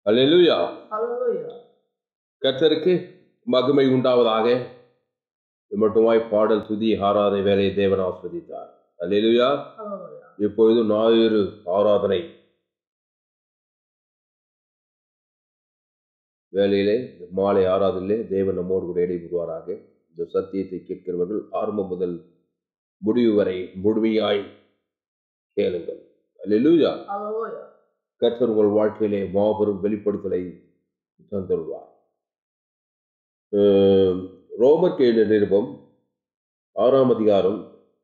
அல்லேலூயா Hallelujah. கர்த்தருக்கு மகிமை உண்டாவதாக மட்டுமாய் பாடல் துதி ஆராதனை வேலையை தேவன் ஆஸ்வதித்தார் அல்லேலூயா Hallelujah. இப்பொழுது ஞாயிறு ஆராதனை வேலையிலே இந்த மாலை ஆராதனிலே தேவன் நம்மோடு கூட இடைபெறுவாராக இந்த சத்தியத்தை கேட்கிறவர்கள் ஆரம்பம் முதல் முடிவு வரை முழுமையாய் கேளுங்கள் அல்லேலூயா Hallelujah. கர்த்தர் உங்கள் வாழ்க்கையிலே மாபெரும் வெளிப்படுத்தலை தந்துள்ளார் அஹ் ரோமர் கேள்வி நிருபம் ஆறாம் அதிகாரம்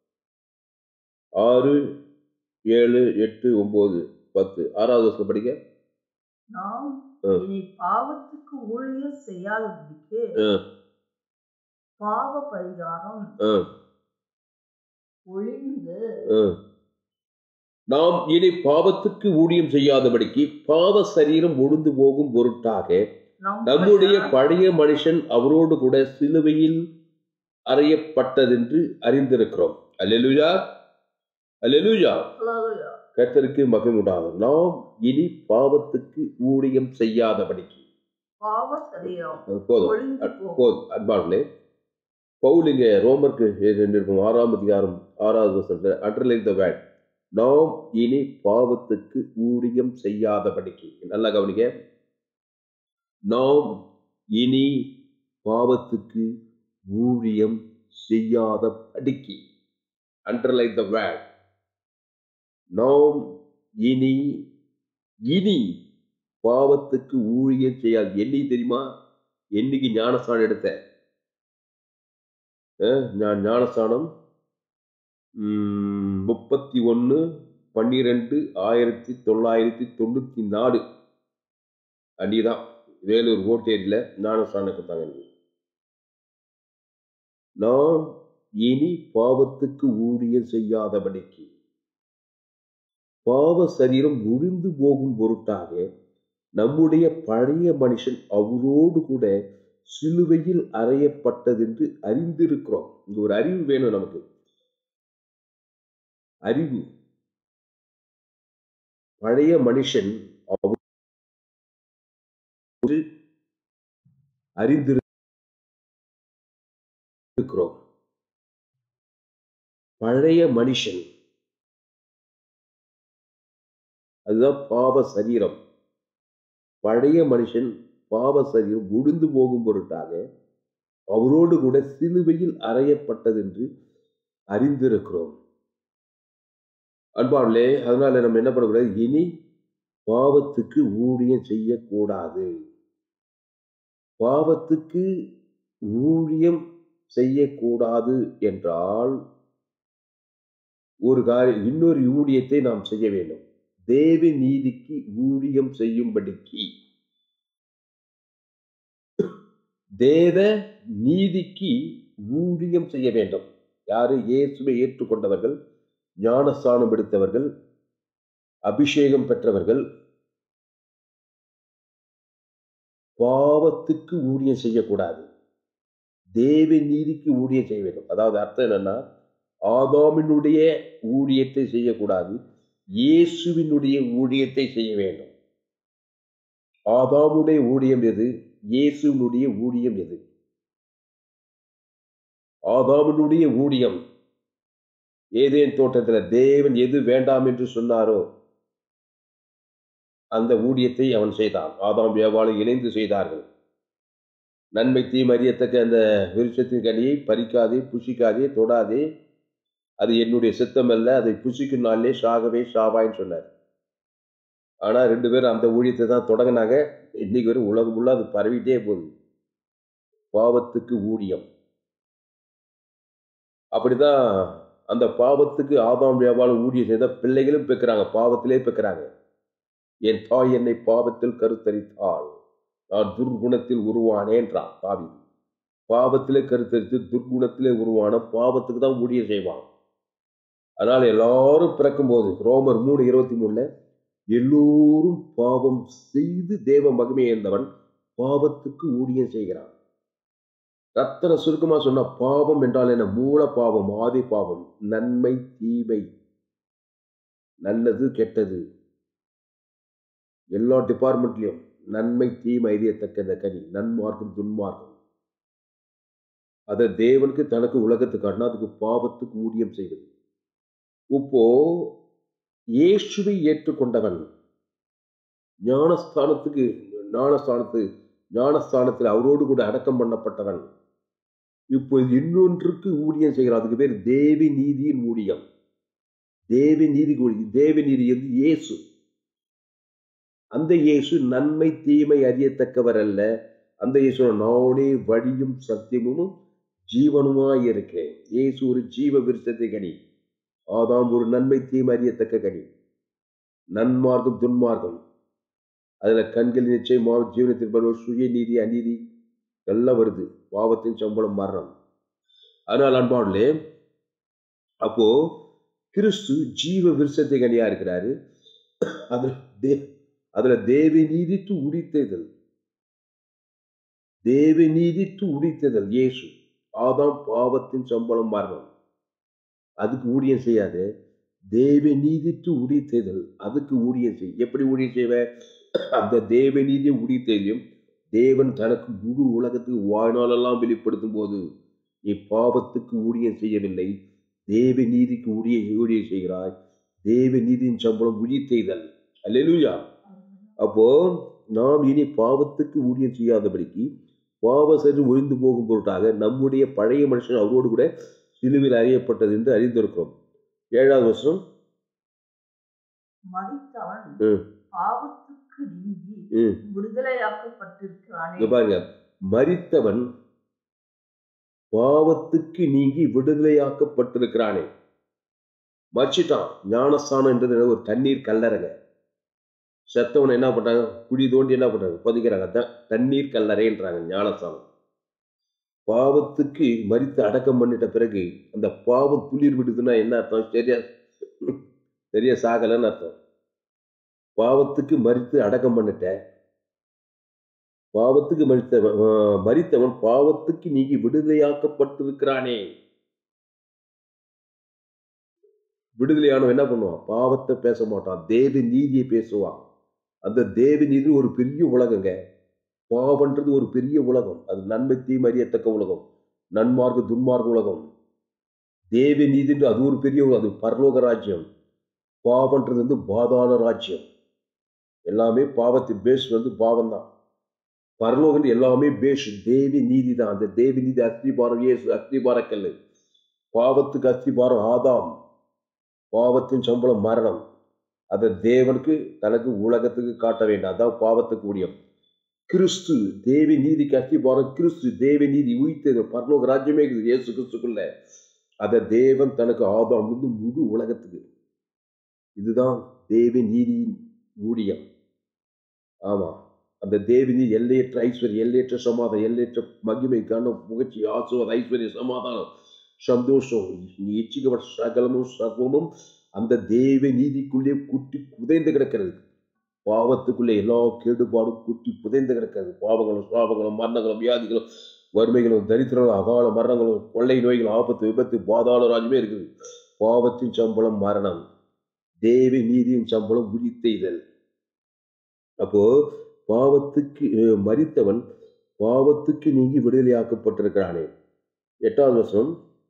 ஆறு ஏழு எட்டு ஒன்பது பத்து ஆறாவது வருஷம் படிக்க நாம் ஆ. இனி பாவத்துக்கு ஊழியர் செய்யாதபடிக்கு அஹ், பாவ பரிகாரம் அஹ், ஒளிந்து அஹ். நாம் இனி பாவத்துக்கு ஊழியம் செய்யாதபடிக்கு பாவ சரீரம் ஒழுந்து போகும் பொருட்டாக நம்முடைய பழைய மனுஷன் அவரோடு கூட சிலுவையில் அறையப்பட்டதென்று அறிந்திருக்கிறோம் அல்லேலூயா அல்லேலூயா Hallelujah. கர்த்தருக்கு மகிமுண்டாகும் நாம் இனி பாவத்துக்கு ஊழியம் செய்யாதபடிக்கு பாவ சரீரம் அது போதும் ஒளிந்து அட்- போகும் போதும் அன்பார்களே பவுல் இங்கே ரோமருக்கு எழுதியிருக்கும் ஆறாம் அதிகாரம் ஆறாவது வருஷத்துல அண்டர்லைன் த வேட் நாம் இனி பாவத்துக்கு ஊழியம் செய்யாதபடிக்கு நல்லா கவனிக்க நாம் இனி பாவத்துக்கு ஊழியம் செய்யாதபடிக்கு அண்டர்லைன் த வேட் நாம் இனி இனி பாவத்துக்கு ஊழியம் செய்யாது என்னைக்கு தெரியுமா என்னைக்கு ஞானஸ்தானம் எடுத்தேன் அஹ், நான் ஞானஸ்தானம் ம், முப்பத்தி ஒன்று பன்னிரெண்டு ஆயிரத்தி தொள்ளாயிரத்தி தொண்ணூற்றி நாலு அன்னிதான் வேலூர் ஓட்டேரியில் ஞானஸ்தானம் கொடுத்தாங்க எனக்கு நான் இனி பாவத்துக்கு ஊழியம் செய்யாதபடிக்கு பாவ சரீரம் முழிந்து போகும் பொருட்டாக நம்முடைய பழைய மனுஷன் அவரோடு கூட சிலுவையில் அறையப்பட்டதென்று அறிந்திருக்கிறோம் இங்க ஒரு அறிவு வேணும் நமக்கு அறிவு பழைய மனுஷன் அவர் அறிந்திருக்கிறோம் பழைய மனுஷன் அதுதான் பாவ சரீரம் பழைய மனுஷன் பாவ சரீரம் உழுந்து போகும் பொருட்டாக அவரோடு கூட சிலுவையில் அறையப்பட்டதென்று அறிந்திருக்கிறோம் அன்பாவிலே அதனால நம்ம என்ன பண்ணக்கூடாது இனி பாவத்துக்கு ஊழியம் செய்யக்கூடாது பாவத்துக்கு ஊழியம் செய்யக்கூடாது என்றால் ஒரு காரியம் இன்னொரு ஊழியத்தை நாம் செய்ய வேண்டும் தேவ நீதிக்கு ஊழியம் செய்யும்படிக்கு தேவ நீதிக்கு ஊழியம் செய்ய வேண்டும் யாரு இயேசுவை ஏற்றுக்கொண்டவர்கள் ஞானஸ்தானம் எடுத்தவர்கள் அபிஷேகம் பெற்றவர்கள் பாவத்துக்கு ஊழியம் செய்யக்கூடாது தேவ நீதிக்கு ஊழியம் செய்ய வேண்டும் அதாவது அர்த்தம் என்னன்னா ஆதாமினுடைய ஊழியத்தை செய்யக்கூடாது இயேசுவினுடைய ஊழியத்தை செய்ய வேண்டும் ஆதாமுடைய ஊழியம் எது இயேசுவினுடைய ஊழியம் எது ஆதாமினுடைய ஊழியம் ஏதேன் தோட்டத்தில் தேவன் எது வேண்டாம் என்று சொன்னாரோ அந்த ஊழியத்தை அவன் செய்தான் ஆதாம் வியாபாரம் இணைந்து செய்தார்கள் நன்மை தீமை அறியத்தக்க அந்த விருட்சத்தின் கனியை பறிக்காதே புசிக்காதே தொடாதே அது என்னுடைய சித்தம் அல்ல அதை புசிக்கும் நாளிலே சாகவே சாவாயின்னு சொன்னார் ஆனா ரெண்டு பேரும் அந்த ஊழியத்தை தான் தொடங்கினாங்க இன்னைக்கு வரும் உலகம் உள்ள அது பரவிட்டே போகுது பாவத்துக்கு ஊழியம் அப்படிதான் அந்த பாவத்துக்கு ஆதாம் வியாபாரம் ஊழியம் செய்த பிள்ளைகளும் பெக்கிறாங்க பாவத்திலே பெக்கிறாங்க என் தாய் என்னை பாவத்தில் கருத்தரித்தாள் நான் துர்குணத்தில் உருவானேன்றான் பாவி பாவத்திலே கருத்தரித்து துர்குணத்திலே உருவான பாவத்துக்கு தான் ஊழியம் செய்வான் அதனால எல்லாரும் பிறக்கும்போது ரோமர் மூணு இருபத்தி மூணுல எல்லோரும் பாவம் செய்து தேவ மகிமை இருந்தவன் பாவத்துக்கு ஊழியம் செய்கிறான் ரத்தன சுருக்கமா சொன்ன பாவம் என்றால் என்ன மூல பாவம் ஆதி பாவம் நன்மை தீமை நல்லது கெட்டது எல்லா டிபார்ட்மெண்ட்லயும் நன்மை தீமை அறியத்தக்க இந்த கனி நன்மார்க்கம் துன்மார்க்கம் அதை தேவனுக்கு தனக்கு உலகத்துக்கு காட்டினா அதுக்கு பாவத்துக்கு ஊதியம் செய்வது இப்போ இயேசுவை ஏற்றுக்கொண்டவன் ஞானஸ்தானத்துக்கு ஞானஸ்தானத்து ஞானஸ்தானத்தில் அவரோடு கூட அடக்கம் பண்ணப்பட்டவன் இப்போ இன்னொன்றுக்கு ஊழியம் செய்கிறான் அதுக்கு பேர் தேவி நீதியின் ஊழியம் தேவி நீதி தேவி நீதி வந்து இயேசு அந்த இயேசு நன்மை தீமை அறியத்தக்கவர் அல்ல அந்த இயேசு நானே வழியும் சத்தியமும் ஜீவனுமாய் இருக்கிறேன் இயேசு ஒரு ஜீவ விருத்தத்தை கனி ஆதாம் ஒரு நன்மை தீமை அறியத்தக்க கனி நன்மார்க்கம் துன்மார்க்கம் அதுல கண்கள் நிச்சயமா ஜீவனத்தில் வருவது சுய நீதி அநீதி எல்லாம் வருது பாவத்தின் சம்பளம் மரணம் அதனால் அன்பாவிலே அப்போ கிறிஸ்து ஜீவ விருஷத்தை கனியா இருக்கிறாரு அதுல தே அதுல தேவி நீதித்து உடித்ததல் தேவி நீதித்து உடித்ததல் இயேசு ஆதாம் பாவத்தின் சம்பளம் மரணம் அதுக்கு ஊழியம் செய்யாது தேவ நீதித்து உடித்ததல் அதுக்கு ஊழியம் செய் எப்படி ஊழியம் செய்வ அந்த தேவ நீதியை உடித்ததையும் தேவன் தனக்கு முழு உலகத்துக்கு வாழ்நாளெல்லாம் வெளிப்படுத்தும் போது நீ பாவத்துக்கு ஊழியம் செய்யவில்லை தேவ நீதிக்கு ஊழிய ஊழியம் செய்கிறாய் தேவ நீதியின் சம்பளம் உயிர்த்தெய்தல் அல்லேலூயா அப்போ நாம் இனி பாவத்துக்கு ஊழியம் செய்யாதபடிக்கு பாவ சரி ஒழிந்து போகும் பொருட்டாக நம்முடைய பழைய மனுஷன் அவரோடு கூட சிலுவில் அறியப்பட்டது என்று அறிந்திருக்கிறோம் ஏழாவது வருஷம் மறித்தவன் ம். பாவத்துக்கு நீங்கி ம் விடுதலையாக்கப்பட்டிருக்கிறானே இங்க பாருங்க மரித்தவன் பாவத்துக்கு நீங்கி விடுதலையாக்கப்பட்டிருக்கிறானே மச்சிட்டான் ஞானஸ்தானம் என்றது ஒரு தண்ணீர் கல்லறைங்க செத்தவனை என்ன பண்றாங்க குழி தோண்டி என்ன பண்றாங்க பதிக்கிறாங்க அதான் தண்ணீர் கல்லறைன்றாங்க ஞானஸ்தானம் பாவத்துக்கு மரித்து அடக்கம் பண்ணிட்ட பிறகு அந்த பாவம் துளிர் விடுதுன்னா என்ன அர்த்தம் சரியா சரியா சாகலன்னு அர்த்தம் பாவத்துக்கு மரித்து அடக்கம் பண்ணிட்ட பாவத்துக்கு மறித்தவன் ஆஹ், மரித்தவன் பாவத்துக்கு நீங்கி விடுதலையாக்கப்பட்டிருக்கிறானே விடுதலையானவன் என்ன பண்ணுவான் பாவத்தை பேச மாட்டான் தேவ நீதியை பேசுவான் அந்த தேவ நீதி ஒரு பெரிய உலகங்க பாவன்றது ஒரு பெரிய உலகம் அது நன்மை தீமை அறியத்தக்க உலகம் நன்மார்க்க துன்மார்க்க உலகம் தேவ நீதின்றது அது ஒரு பெரிய உலகம் அது பரலோக ராஜ்யம் பாவன்றது வந்து பாதாள ராஜ்யம் எல்லாமே பாவத்தின் பேஸ் வந்து பாவம் தான் பரலோகம் எல்லாமே பேஷ் தேவி நீதி தான் அந்த தேவி நீதி அஸ்திபாரம் இயேசு அஸ்திபாரக்கல்லு பாவத்துக்கு அஸ்திபாரம் ஆதாம் பாவத்தின் சம்பளம் மரணம் அதை தேவனுக்கு தனக்கு உலகத்துக்கு காட்ட வேண்டாம் அதான் பாவத்துக்கு ஊழியம் கிறிஸ்து தேவி நீதிக்கு அஸ்திபாரம் கிறிஸ்து தேவி நீதி உயிர்த்தது பரலோக ராஜ்யமே இருக்குது இயேசு கிறிஸ்துக்குள்ள அதை தேவன் தனக்கு ஆதாம் வந்து முழு உலகத்துக்கு இதுதான் தேவி நீதியின் ஊழியம் ஆமா அந்த தேவினி எல்லையற்ற ஐஸ்வர்யம் எல்லையற்ற சமாதானம் எல்லையற்ற மகிமை கனம் புகழ்ச்சி ஆசுவாத ஐஸ்வர்ய சமாதானம் சந்தோஷம் நீ இச்சிக்கப்பட்ட சகலமும் சர்வமும் அந்த தேவ நீதிக்குள்ளே குட்டி புதைந்து கிடக்கிறது பாவத்துக்குள்ளே எல்லா கேடுபாடும் குட்டி புதைந்து கிடக்கிறது பாவங்களும் சாபங்களும் மரணங்களும் வியாதிகளும் வறுமைகளும் தரித்திரங்களும் அகால மரணங்களும் கொள்ளை நோய்கள் ஆபத்து விபத்து பாதாள ராஜ்யமே இருக்குது பாவத்தின் சம்பளம் மரணம் தேவ நீதியின் சம்பளம் உரித்தெய்தல் அப்போ பாவத்துக்கு அஹ், மரித்தவன் பாவத்துக்கு நீங்கி விடுதலையாக்கப்பட்டிருக்கிறானே எட்டாவது வருஷம்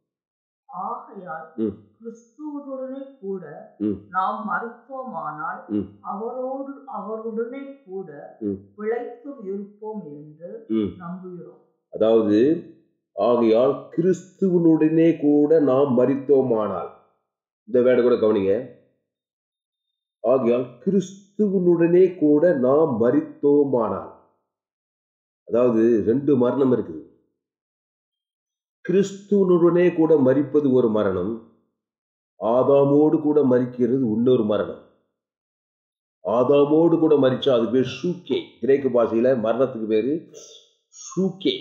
ஆகையால் ம். கிறிஸ்துவுடனே கூட ம். நாம் மருத்துவமானால் ம். அவரோடு அவருடனே கூட ம். பிழைத்தும் இருப்போம் என்று ம். நம்புகிறோம் அதாவது ஆகையால் கிறிஸ்துவனுடனே கூட நாம் மரித்தோமானால் இந்த வேடை கூட கவனிங்க ஆகையால் கிறிஸ்துவனுடனே கூட நாம் மரித்தோமானால் அதாவது ரெண்டு மரணம் இருக்குது கிறிஸ்துவனுடனே கூட மரிப்பது ஒரு மரணம் ஆதாமோடு கூட மரிக்கிறது இன்னொரு மரணம் ஆதாமோடு கூட மரிச்சா அது பேர் ஷூக்கே கிரேக்க பாஷையில மரணத்துக்கு பேரு ஷூக்கே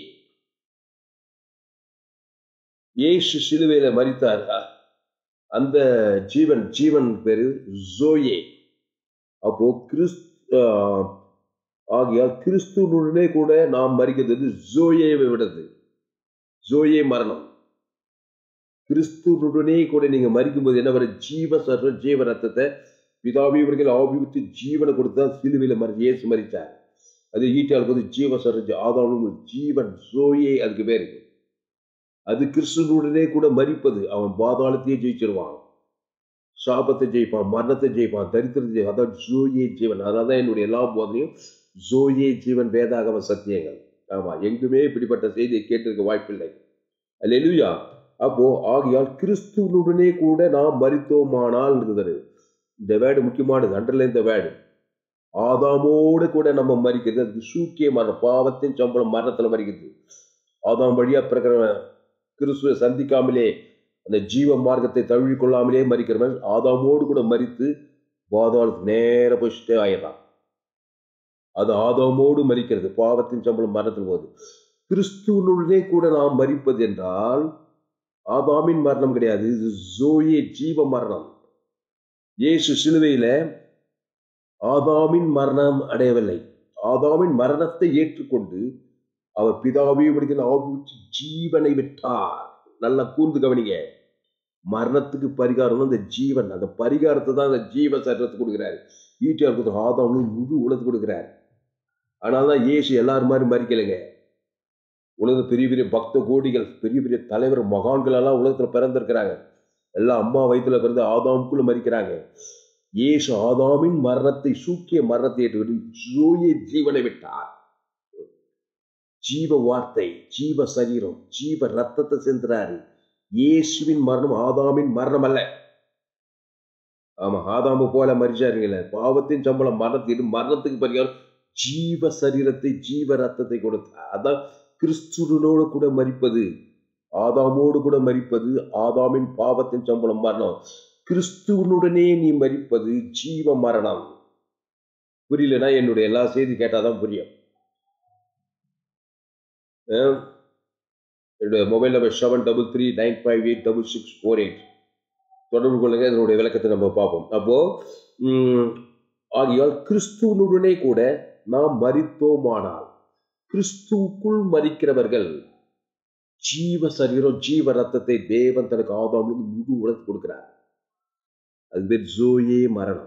இயேசு சிலுவையில மரித்தார் அந்த ஜீவன் ஜீவன் பேரு ஜோயே அப்போ கிறிஸ் ஆஹ், ஆகையால் கிறிஸ்துவனுடனே கூட நாம் மறிக்கிறது ஜோயேவை விடுது ஜோயே மரணம் கிறிஸ்துவனுடனே கூட நீங்க மறிக்கும்போது என்ன வர ஜீவ சர்வ ஜீவ ரத்தத்தை பிதாவி இவர்கள் ஆபிவித்து ஜீவனை கொடுத்து தான் சிலுவையில மறி இயேசு மறித்தார் அது ஈட்டியால் போது ஜீவ சரஜ் ஆதாமும் ஜீவன் ஜோயே அதுக்கு பேரு அது கிறிஸ்துவனுடனே கூட மறிப்பது அவன் பாதாளத்தையே ஜெயிச்சிருவான் சாபத்தை ஜெயிப்பான் மரணத்தை ஜெயிப்பான் தரித்திரத்தை ஜெயிப்பான் அதான் ஜோயே ஜீவன் அதனால தான் என்னுடைய எல்லா போதனையும் ஜோயே ஜீவன் வேதாகம சத்தியங்கள் ஆமா எங்குமே இப்படிப்பட்ட செய்தியை கேட்டிருக்க வாய்ப்பில்லை அல்லேலூயா அப்போ ஆகையால் கிறிஸ்துவனுடனே கூட நாம் மறித்தோமானால் இருக்குது இந்த வேர்டு முக்கியமானது அண்டர்லைன் இந்த வேர்டு ஆதாமோடு கூட நம்ம மறிக்கிறது அதுக்கு சூக்கிய மரணம் பாவத்தின் சம்பளம் மரணத்துல மறிக்கிறது ஆதாம் வழியா பிறக்கிறவன் கிறிஸ்துவை சந்திக்காமலே அந்த ஜீவ மார்க்கத்தை தழுவி கொள்ளாமலே மறிக்கிறவன் ஆதாமோடு கூட மறித்து பாதாளத்துக்கு நேர போயிட்டே ஆயிடுறான் அது ஆதாமோடு மறிக்கிறது பாவத்தின் சம்பளம் மரணத்தில் போகுது கிறிஸ்துவனுடனே கூட நாம் மறிப்பது என்றால் ஆதாமின் மரணம் கிடையாது இது ஜோயே ஜீவ மரணம் இயேசு சிலுவையில ஆதாமின் மரணம் அடையவில்லை ஆதாமின் மரணத்தை ஏற்றுக்கொண்டு அவர் பிதாவையும் படிக்கிற ஆவிச்சு ஜீவனை விட்டார் நல்லா கூர்ந்து கவனிங்க மரணத்துக்கு பரிகாரம் அந்த ஜீவன் அந்த பரிகாரத்தை தான் அந்த ஜீவ சரீரத்துக்கு கொடுக்குறாரு ஈட்டியார் கொடுத்த ஆதாமும் முழு உலகத்துக்கு கொடுக்குறாரு ஆனால் தான் இயேசு எல்லாரும் மாதிரி மறிக்கலைங்க உலக பெரிய பெரிய பக்த கோடிகள் பெரிய பெரிய தலைவர் மகான்கள் எல்லாம் உலகத்துல பிறந்திருக்கிறாங்க எல்லாம் அம்மா வயிற்றுல பிறந்து ஆதாமுக்குள்ள மறிக்கிறாங்க இயேசு ஆதாமின் மரணத்தை சூக்கிய மரணத்தை ஏற்றுவிட்டு ஜோயே ஜீவனை விட்டார் ஜீவ வார்த்தை ஜீவ சரீரம் ஜீவ ரத்தத்தை சென்றாரு இயேசுவின் மரணம் ஆதாமின் மரணம் அல்ல ஆமா ஆதாமு போல மறிச்சாருங்கள பாவத்தின் சம்பளம் மரணத்திட்டு மரணத்துக்கு பரிகாரம் ஜீவ சரீரத்தை ஜீவ ரத்தத்தை கொடுத்தார் அதான் கிறிஸ்துடனோடு கூட மறிப்பது ஆதாமோடு கூட மறிப்பது ஆதாமின் பாவத்தின் சம்பளம் மரணம் கிறிஸ்துவனுடனே நீ மறிப்பது ஜீவ மரணம் புரியலனா என்னுடைய எல்லா செய்தி கேட்டாதான் புரியும் அஹ் என்னுடைய mobile number seven double three nine five eight double six four eight தொடர்பு கொள்ளுங்க இதனுடைய விளக்கத்தை நம்ம பார்ப்போம் அப்போ உம், ஆகையால் கிறிஸ்துவனுடனே கூட நாம் மறித்தோமானால் கிறிஸ்துவுக்குள் மறிக்கிறவர்கள் ஜீவ சரீரம் ஜீவ ரத்தத்தை தேவன் தனக்கு ஆதாமிலிருந்து முழு உலகத்துக்கு கொடுக்கிறார் அது பேர் ஜோயே மரணம்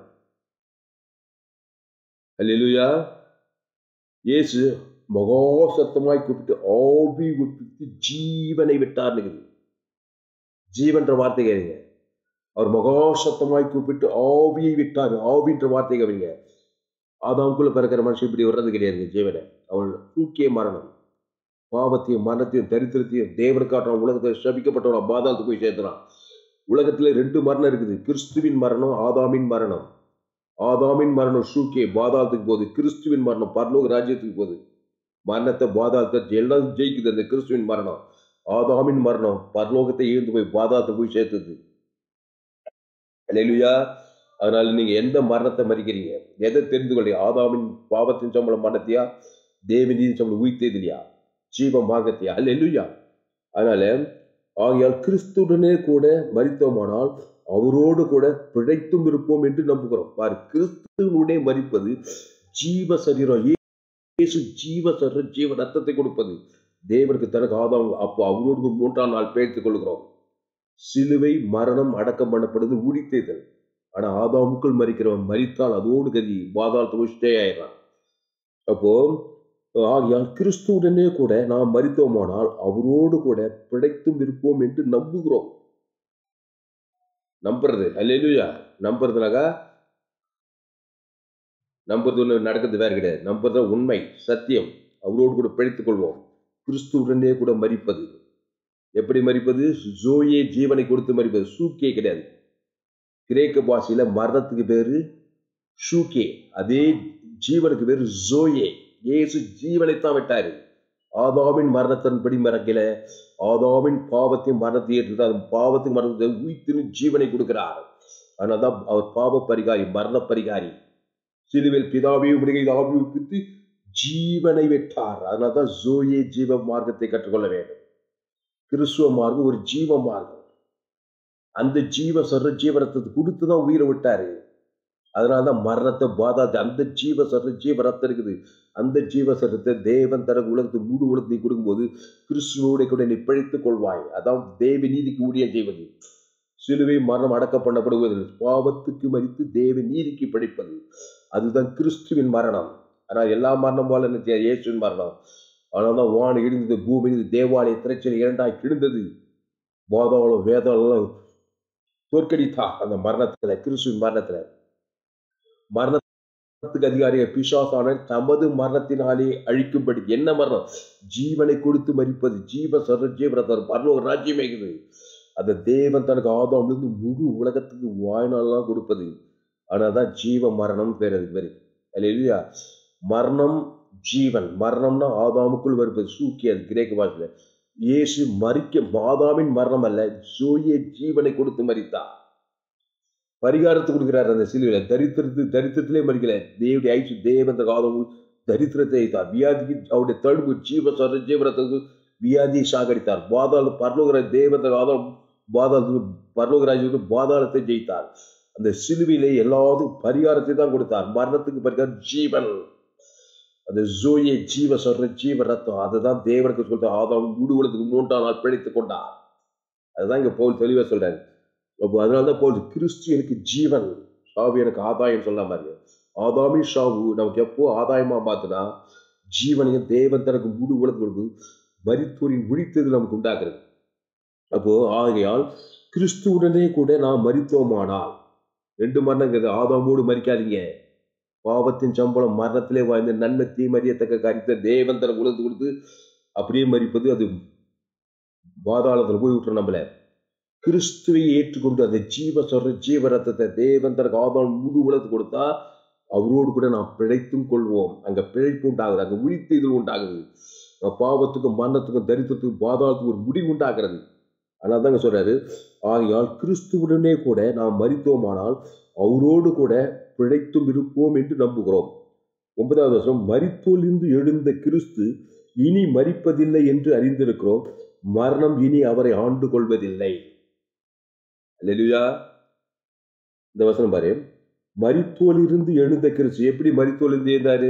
அல்லேலூயா இயேசு மகா சத்தமாய் கூப்பிட்டு ஆவி விட்டு ஜீவனை விட்டார்னு இருக்குது. ஜீவன்ற வார்த்தை கேளுங்க அவர் மகா சத்தமாய் கூப்பிட்டு ஆவியை விட்டார் ஆவின்ற வார்த்தை கவனிங்க ஆதாமுக்குள்ள பிறக்கிற மனுஷன் இப்படி வர்றது கிடையாதுங்க ஜீவனை அவள் தூக்கிய மரணம் பாவத்தையும் மரணத்தையும் தரித்திரத்தையும் தேவனுக்காற்றான் உலகத்தை சபிக்கப்பட்டவன் பாதாளத்துக்கு போய் சேர்த்துறான் உலகத்துல ரெண்டு மரணம் இருக்குது கிறிஸ்துவின் மரணம் ஆதாமின் மரணம் ஆதாமின் மரணம் சூக்கே பாதாளத்துக்கு போகுது கிறிஸ்துவின் மரணம் பரலோக ராஜ்யத்துக்கு போகுது மரணத்தை பாதாளத்தை எல்லாம் ஜெயிக்குது அந்த கிறிஸ்துவின் மரணம் ஆதாமின் மரணம் பரலோகத்தை இழுந்து போய் பாதாளத்தை போய் சேர்த்துது அல்லேலூயா அதனால நீங்க எந்த மரணத்தை மறிக்கிறீங்க எதை தெரிந்து கொள்றீங்க ஆதாமின் பாவத்தின் சம்பளம் மரணத்தையா தேவநீதி சம்பளம் உயிர்த்தது இல்லையா ஜீவ மார்க்கத்தையா அல்லேலூயா அதனால ஆகையால் கிறிஸ்துடனே கூட மறித்தோமானால் அவரோடு கூட பிழைத்தும் இருப்போம் என்று நம்புகிறோம் பாரு கிறிஸ்துவனுடைய மறிப்பது ஜீவ சரீரம் இயேசு ஜீவ சரீரம் ஜீவ ரத்தத்தை கொடுப்பது தேவனுக்கு தனக்கு ஆதாம் அப்போ அவரோடு மூன்றாம் நாள் பேழ்த்துக் கொள்கிறோம் சிலுவை மரணம் அடக்கம் பண்ணப்படுது உரித்தேதல் ஆனா ஆதாமுக்குள் மறிக்கிறவன் மறித்தால் அதோடு கதி பாதாளத்துக்கு ஸ்டே ஆயிடுறான் அப்போ ஆகையால் கிறிஸ்துவுடனே கூட நாம் மறித்தோமானால் அவரோடு கூட பிழைத்தும் இருப்போம் என்று நம்புகிறோம் நம்புறது அல்லேலூயா நம்புறதுனாக்கா நம்புறது ஒன்று நடக்கிறது வேற கிடையாது நம்புறது உண்மை சத்தியம் அவரோடு கூட பிழைத்துக் கொள்வோம் கிறிஸ்துவுடனே கூட மறிப்பது எப்படி மறிப்பது ஜோயே ஜீவனை கொடுத்து மறிப்பது சூக்கே கிடையாது கிரேக்க பாஷையில மரணத்துக்கு பேரு ஷூகே அதே ஜீவனுக்கு பேரு ஜோயே இயேசு ஜீவனைத்தான் விட்டாரு ஆதாமின் மரணத்தின்படி மறக்கல ஆதாமின் பாவத்தையும் மரணத்தை ஏற்று அந்த பாவத்தின் மரணத்தை உயிர்த்தினு ஜீவனை கொடுக்கிறார் அதனால்தான் அவர் பாவ பரிகாரி மரண பரிகாரி சிலுவில் பிதாவையும் ஆவியும் பித்து ஜீவனை விட்டார் அதனால்தான் ஜோயே ஜீவ மார்க்கத்தை கற்றுக்கொள்ள வேண்டும் கிறிஸ்துவ மார்க்கம் ஒரு ஜீவ மார்க்கம் அந்த ஜீவ சர்ற ஜீவரத்தை கொடுத்து தான் உயிரை விட்டாரு அதனாலதான் மரணத்தை பாதாது அந்த ஜீவ சர்ற ஜீவ ரத்தம் இருக்குது அந்த ஜீவ சரத்தை தேவன் தனக்கு உலகத்து மூடு உலகத்தை கொடுக்கும்போது கிறிஸ்துவோட கூட நீ பிழைத்துக் கொள்வாய் அதான் தேவ நீதிக்கு ஊழியம் செய்வது சிலுவை மரணம் அடக்கம் பண்ணப்படுவது பாவத்துக்கு மறித்து தேவ நீதிக்கு பிழைப்பது அதுதான் கிறிஸ்துவின் மரணம் ஆனா எல்லா மரணம் போல என்ன செய்யாது இயேசுவின் மரணம் ஆனால் தான் வான் இடிந்தது பூமி இடிந்தது, தேவாலய திரைச்சல் இரண்டாய் கிழிந்தது பாதாளம் வேதாளம் தோற்கடித்தா அந்த மரணத்துல கிறிஸ்துவின் மரணத்துல மரணத்துக்கு அதிகாரியை பிசாசான தமது மரணத்தினாலே அழிக்கும்படி என்ன மரணம் ஜீவனை கொடுத்து மறிப்பது ஜீவ சர ஜீவரத்தர் பரலோக ராஜ்யமேகுது அந்த தேவன் தனக்கு ஆதாமிலிருந்து முழு உலகத்துக்கு வாழ்நாள்லாம் கொடுப்பது ஆனால் தான் ஜீவ மரணம் பேர் அது பேரு இல்லையா மரணம் ஜீவன் மரணம்னா ஆதாமுக்குள் வருவது சூக்கி அது கிரேக்க பாஷையில இயேசு மறிக்க மாதாவின் மரணம் அல்ல ஜோயே ஜீவனை கொடுத்து மறித்தார் பரிகாரத்தை கொடுக்கிறார் அந்த சிலுவையில தரித்திரத்து தரித்திரத்திலே மறிக்கல தேவடைய ஐசு தேவந்த காலம் தரித்திரத்தை வைத்தார் வியாதிக்கு அவருடைய தழும்பு ஜீவ சர ஜீவரத்துக்கு வியாதியை சாகடித்தார் பாதாள பரலோகர தேவந்த காலம் பாதாளத்துக்கு பரலோகராஜுக்கு பாதாளத்தை ஜெயித்தார் அந்த சிலுவையிலே எல்லாத்துக்கும் பரிகாரத்தை தான் கொடுத்தார் மரணத்துக்கு பரிகாரம் ஜீவன் அந்த ஜோயே ஜீவ சொல்ற ஜீவ ரத்தம் அதுதான் தேவனுக்கு சொல்ற ஆதாம் விடுவதற்கு மூன்றாம் நாள் பிழைத்துக் கொண்டார் அதுதான் இங்க பவுல் தெளிவா சொல்றாரு அப்போ அதனால தான் பவுல் கிறிஸ்து எனக்கு ஜீவன் சாவு எனக்கு ஆதாயம் சொல்ல மாதிரி ஆதாமின் ஷாவு நமக்கு எப்போ ஆதாயமா மாத்துனா ஜீவனையும் தேவன் தனக்கு முழு உலகம் மரித்தோரின் விழித்தது நமக்கு உண்டாக்குறது அப்போ ஆகையால் கிறிஸ்துவுடனே கூட நாம் மரித்தோமானால் ரெண்டு மரணங்கிறது ஆதாமோடு மறிக்காதீங்க பாவத்தின் சம்பளம் மரணத்திலே வாழ்ந்து நன்மை தீமறியத்தக்க காரியத்தை தேவன் தனக்கு உலகத்து கொடுத்து அப்படியே மறிப்பது அது பாதாளத்தில் போய் விட்டுரும் நம்மள கிறிஸ்துவை ஏற்றுக்கொண்டு அந்த ஜீவ சொல்ற ஜீவ ரத்தத்தை தேவன் தனக்கு ஆதாம் முழு உலகத்து கொடுத்தா அவரோடு கூட நாம் பிழைத்தும் கொள்வோம் அங்க பிழைப்பு உண்டாகுது அங்க உயிர்த்தெய்தல் உண்டாகுது அங்க பாவத்துக்கும் மரணத்துக்கும் தரித்திரத்துக்கும் பாதாளத்துக்கும் ஒரு முடிவு உண்டாகிறது அதனால தாங்க சொல்றாரு ஆகையால் கிறிஸ்துவுடனே கூட நாம் மறித்தோமானால் அவரோடு கூட பிழைத்தும் இருப்போம் என்று நம்புகிறோம் ஒன்பதாவது வருஷம் மரித்தோலிருந்து எழுந்த கிறிஸ்து இனி மரிப்பதில்லை என்று அறிந்திருக்கிறோம் மரணம் இனி அவரை ஆண்டு கொள்வதில்லை அல்லேலூயா இந்த வசனம் பாரு மரித்தோலிருந்து எழுந்த கிறிஸ்து எப்படி மரித்தோலிருந்து எழுந்தாரு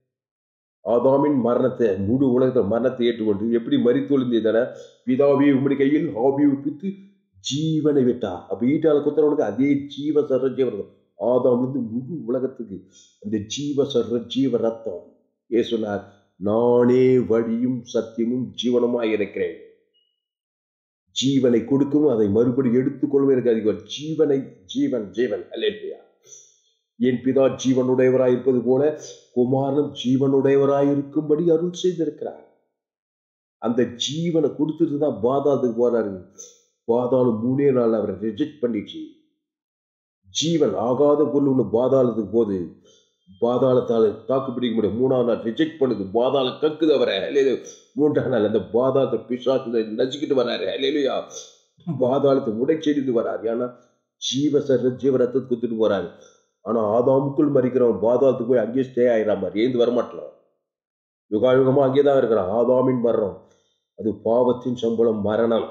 ஆதாமின் மரணத்தை முழு உலகத்தை மரணத்தை ஏற்றுக்கொண்டு எப்படி மரித்தோலிருந்து எழுந்தான பிதாவி உம்முடைய கையில் ஆவி உப்பித்து ஜீவனை விட்டார் அப்ப ஈட்டால குத்துறவனுக்கு அதே ஜீவ சர்ற ஜீவன் ஆதாம் வந்து முழு உலகத்துக்கு அந்த ஜீவ சர்ற ஜீவ ரத்தம் ஏ சொன்னார் நானே வழியும் சத்தியமும் ஜீவனமாய் இருக்கிறேன் ஜீவனை கொடுக்கவும் அதை மறுபடி எடுத்துக்கொள்ளும் எனக்கு அதிகம் ஜீவனை ஜீவன் ஜீவன் அல்லையா என் பிதா ஜீவனுடையவராய் இருப்பது போல குமாரனும் ஜீவனுடையவராய் இருக்கும்படி அருள் செய்திருக்கிறார் அந்த ஜீவனை கொடுத்துட்டு தான் பாதாளத்துக்கு போறாரு பாதாளம் மூணே நாள் அவரை ரிஜெக்ட் பண்ணிச்சு ஜீவன் ஆகாத பொருள் ஒன்று பாதாளத்துக்கு போகுது பாதாளத்தால் தாக்கு பிடிக்க முடியும் மூணாவது நாள் ரிஜெக்ட் பண்ணுது பாதாளம் கக்குது அவரை இல்லையா மூன்றாம் நாள் அந்த பாதாளத்தை பிசாசு நச்சுக்கிட்டு வராரு இல்லையா பாதாளத்தை உடைச்செறிந்து வராரு ஏன்னா ஜீவ சர ஜீவ ரத்தத்தை குத்துட்டு போறாரு ஆனா ஆதாமுக்குள் மறிக்கிறவன் பாதாளத்துக்கு போய் அங்கேயே ஸ்டே ஆயிடாம ஏந்து வரமாட்டலாம் யுகா யுகமா அங்கேயே தான் இருக்கிறான் ஆதாமின் மரணம் அது பாவத்தின் சம்பளம் மரணம்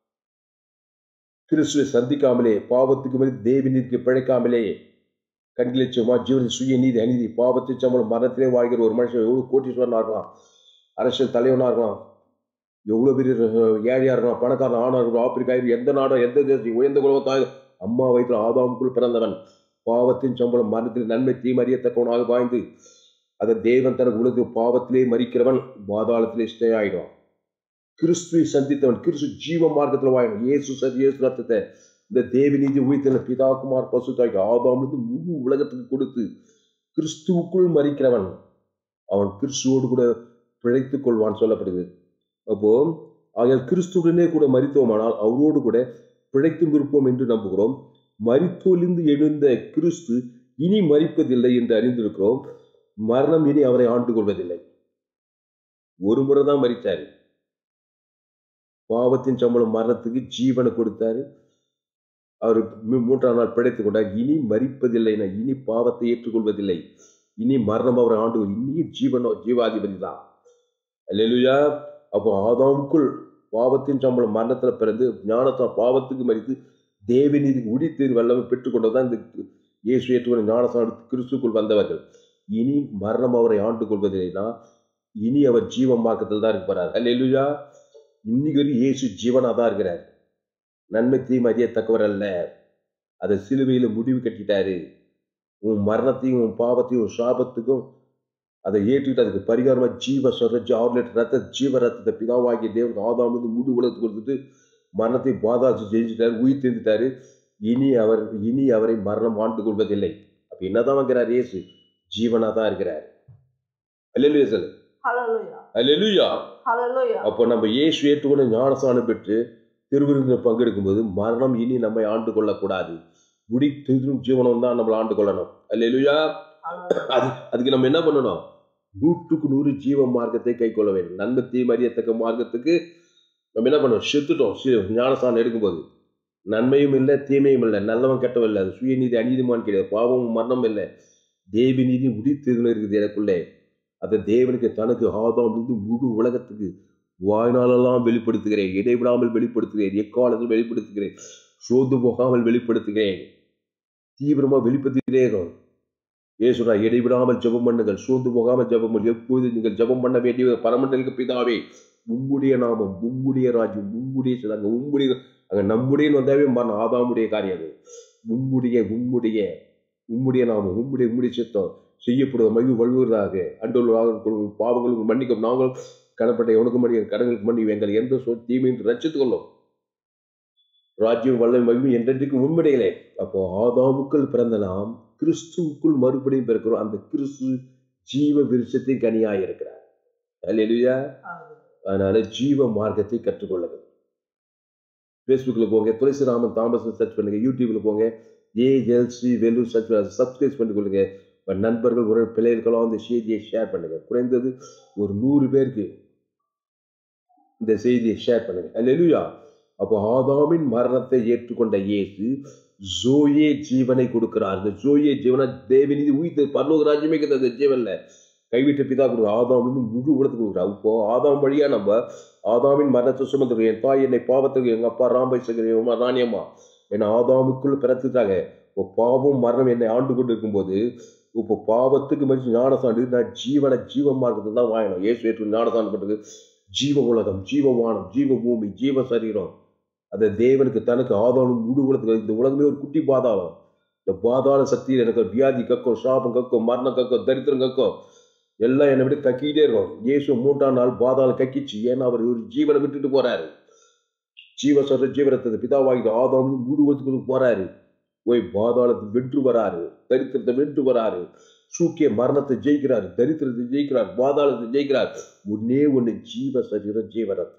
கிறிஸ்துவை சந்திக்காமலே பாவத்துக்கு மேலே தேவினிற்கு பிழைக்காமலே கண்கிழிச்சமா ஜீவன சுய நீதி அநீதி பாவத்தின் சம்பளம் மரணத்திலே வாழ்கிற ஒரு மனுஷன் எவ்வளவு கோட்டீஸ்வரனா இருக்கலாம் அரசியல் தலைவனா இருக்கலாம் எவ்வளவு பெரிய ஏழையா இருக்கலாம் பணக்காரன் ஆனா இருக்கலாம் ஆப்பிரிக்கா எந்த நாடோ எந்த தேசம் உயர்ந்த குலவத்தாய் அம்மா வயிற்று ஆதாமுக்குள் பிறந்தவன் பாவத்தின் சம்பளம் மரணத்தில் நன்மை தீமறியத்தக்கவனாக வாழ்ந்து அதை தேவன் தனக்கு உலக பாவத்திலே மறிக்கிறவன் பாதாளத்திலே ஸ்டே ஆயிடும் கிறிஸ்துவை சந்தித்தவன் கிறிஸ்து ஜீவ மார்க்கத்தில் வாழணும் இயேசு சரி இயேசு ரத்தத்தை இந்த தேவி நீதி உயிர்த்தன பிதாகுமார் பசுத்தாய்க்கு ஆதாமிலிருந்து முழு உலகத்துக்கு கொடுத்து கிறிஸ்துவுக்குள் மறிக்கிறவன் அவன் கிறிஸ்துவோடு கூட பிழைத்துக் கொள்வான் சொல்லப்படுது அப்போ ஆகையால் கிறிஸ்துவுடனே கூட மறித்தோமானால் அவரோடு கூட பிழைத்தும் இருப்போம் என்று நம்புகிறோம் மரித்தோலிருந்து எழுந்த கிறிஸ்து இனி மறிப்பதில்லை என்று அறிந்திருக்கிறோம் மரணம் இனி அவரை ஆண்டு கொள்வதில்லை ஒரு முறை தான் மறித்தாரு பாவத்தின் சம்பளம் மரணத்துக்கு ஜீவனை கொடுத்தாரு அவர் மூன்றாம் நாள் பிழைத்துக் கொண்டார் இனி மறிப்பதில்லை இனி பாவத்தை ஏற்றுக்கொள்வதில்லை இனி மரணம் அவரை ஆண்டு இனியும் ஜீவனோ ஜீவாதிபதி தான் அல்லா அப்போ ஆதாமுக்குள் பாவத்தின் சம்பளம் மரணத்துல பிறந்து ஞானத்தால் பாவத்துக்கு மறித்து தேவநீதிக்கு உடித்தீர் வல்லமை பெற்றுக்கொண்டதான் இந்த இயேசு ஏற்றுக்கொண்ட ஞானசான கிறிஸ்துக்குள் வந்தவர்கள் இனி மரணம் அவரை ஆண்டு கொள்வதில்லைனா இனி அவர் ஜீவமாக்கத்தில் தான் இருப்பார் அல்லா இன்னைக்கு வரைக்கும் இயேசு ஜீவனா தான் இருக்கிறார் நன்மை தீமை அறியத்தக்கவர் அல்ல அதை சிலுவையில முடிவு கட்டிட்டாரு உன் மரணத்தையும் உன் பாவத்தையும் உன் சாபத்துக்கும் அதை ஏற்றுக்கிட்டு அதுக்கு பரிகாரமா ஜீவ சொரஜி ஆறு லிட்டர் ரத்த ஜீவ ரத்தத்தை பிதாவாகிய தேவன் ஆதாம் வந்து முழு உலகத்துக்கு கொடுத்துட்டு மரணத்தை பாதாச்சு ஜெயிச்சிட்டாரு உயிர் தெரிந்துட்டாரு இனி அவர் இனி அவரை மரணம் ஆண்டு கொள்வதில்லை அப்ப என்னதான் வைக்கிறார் இயேசு ஜீவனா தான் இருக்கிறார் அல்லேலூயா சொல்லு ஹalleluya அல்லேலூயா ஹalleluya அப்போ நம்ம இயேசு ஏற்றுக்கொண்டு ஞானஸ்தானம் பெற்று திருவிருந்தில் பங்கெடுக்கும்போது மரணம் இனி நம்மை ஆண்டு கொள்ளக்கூடாது முடி திருவும் ஜீவனம் தான் நம்மளை ஆண்டு கொள்ளணும் அல்லேலூயா ஹalleluya அது அதுக்கு நம்ம என்ன பண்ணணும் நூற்றுக்கு நூறு ஜீவ மார்க்கத்தை கை கொள்ள வேண்டும் நன்மை தீமை அறியத்தக்க மார்க்கத்துக்கு நம்ம என்ன பண்ணோம் செத்துட்டோம் சி- ஞானஸ்தானம் எடுக்கும்போது நன்மையும் இல்லை தீமையும் இல்லை நல்லவன் கெட்டவன் இல்லை அது சுயநீதி அநீதிமான் கிடையாது பாவமும் மரணம் இல்லை தேவி நீதி முடித்ததுன்னு இருக்குது எனக்குள்ளே அதை தேவனுக்கு தனக்கு ஆதாம் இருந்து முழு உலகத்துக்கு வாய்நாளெல்லாம் வெளிப்படுத்துகிறேன் இடைவிடாமல் வெளிப்படுத்துகிறேன் எக்காலத்தில் வெளிப்படுத்துகிறேன் சோர்ந்து போகாமல் வெளிப்படுத்துகிறேன் தீவிரமா வெளிப்படுத்துகிறேன் ஏசுடா இடைவிடாமல் ஜெபம் பண்ணுங்கள் சோர்ந்து போகாமல் ஜெபம் பண்ணு எப்பொழுது நீங்கள் ஜெபம் பண்ண வேண்டிய பரமண்டலுக்கு பிதாவே உம்முடைய நாமம் உம்முடைய ராஜ்யம் உம்முடைய சில அங்க உம்முடைய அங்க நம்முடைய வந்தாவே மரணம் ஆதாமுடைய காரியம் அது உம்முடைய உம்முடைய உம்முடைய நாமம் உம்முடைய உம்முடைய சித்தம் செய்யப்படுவது மகிழ்வு வழுவுவதாக அன்றுள்ளாக பாவங்களுக்கு மன்னிக்கும் நாங்கள் கடப்பட்ட எவனுக்கு மணி கடங்களுக்கு மன்னி எங்கள் எந்த சொல் தீமையும் ரச்சித்துக் கொள்ளும் ராஜ்யம் வல்லம் மகிமை என்றென்றைக்கு உண்மையிலே அப்போ ஆதாமுக்குள் பிறந்த நாம் கிறிஸ்துவுக்குள் மறுபடியும் பிறக்கிறோம் அந்த கிறிஸ்து ஜீவ விருட்சத்தின் கனியாய் இருக்கிறார் அல்லேலூயா ஹalleluya அதனால ஜீவ மார்க்கத்தை கற்றுக்கொள்ளுங்கள் ஃபேஸ்புக்கில் போங்க துளசிராமன் தாமஸ் சர்ச் பண்ணுங்க யூடியூப்ல போங்க ஏஎல்சி வெல்லூர் சர்ச் சப்ஸ்கிரைப் பண்ணிக்கொள்ளுங்க உங்கள் நண்பர்கள் ஒரு பிள்ளைகளுக்கெல்லாம் அந்த செய்தியை ஷேர் பண்ணுங்க குறைந்தது ஒரு நூறு பேருக்கு இந்த செய்தியை ஷேர் பண்ணுங்க அல்லேலூயா அப்போ ஆதாமின் மரணத்தை ஏற்றுக்கொண்ட இயேசு ஜோயே ஜீவனை கொடுக்கிறார் இந்த ஜோயே ஜீவனை தேவநீதி உயிர்த்து பரலோக ராஜ்யமே கிடையாது அந்த ஜீவன்ல கைவிட்ட பிதா கொடுக்குற ஆதாம் வந்து முழு உலகத்துக்கு கொடுக்குறார் இப்போ ஆதாம் வழியா நம்ம ஆதாமின் மரணத்தை சுமந்துருக்கோம் என் தாய் என்னை பாவத்துக்கு எங்க அப்பா ராம்பை சகரியமா ராணியம்மா என்னை ஆதாமுக்குள் பிறத்துட்டாங்க இப்போ பாவம் மரணம் என்னை ஆண்டு கொண்டு இருக்கும்போது இப்போ பாவத்துக்கு மனுஷன் ஞானசாண்டு நான் ஜீவன ஜீவ மார்க்கத்தை தான் வாங்கணும் ஏசு ஏற்று ஞானசாண்டு பண்றது ஜீவ உலகம் ஜீவ வானம் ஜீவ பூமி ஜீவ சரீரம் அதை தேவனுக்கு தனக்கு ஆதாரம் முழு உலகத்துக்கு இந்த உலகமே ஒரு குட்டி பாதாளம் இந்த பாதாள சக்தியில் எனக்கு வியாதி கக்கும் சாபம் கக்கும் மரணம் கக்கும் தரித்திரம் கக்கும் எல்லாம் என்னை விட்டு கக்கிக்கிட்டே இருக்கும் இயேசு மூன்றாம் நாள் பாதாளம் கக்கிச்சு ஏன்னா அவர் ஒரு ஜீவனை விட்டுட்டு போறாரு ஜீவ சொல்ற ஜீவனத்தை பிதாவாகிட்டு ஆதாம் முழு உலகத்துக்கு போறாரு போய் பாதாளத்தை வென்று வராரு தரித்திரத்தை வென்று வராரு சூக்கிய மரணத்தை ஜெயிக்கிறார் தரித்திரத்தை ஜெயிக்கிறார் பாதாளத்தை ஜெயிக்கிறார் ஒன்னே ஒண்ணு ஜீவ சரீரம் ஜீவரத்தம்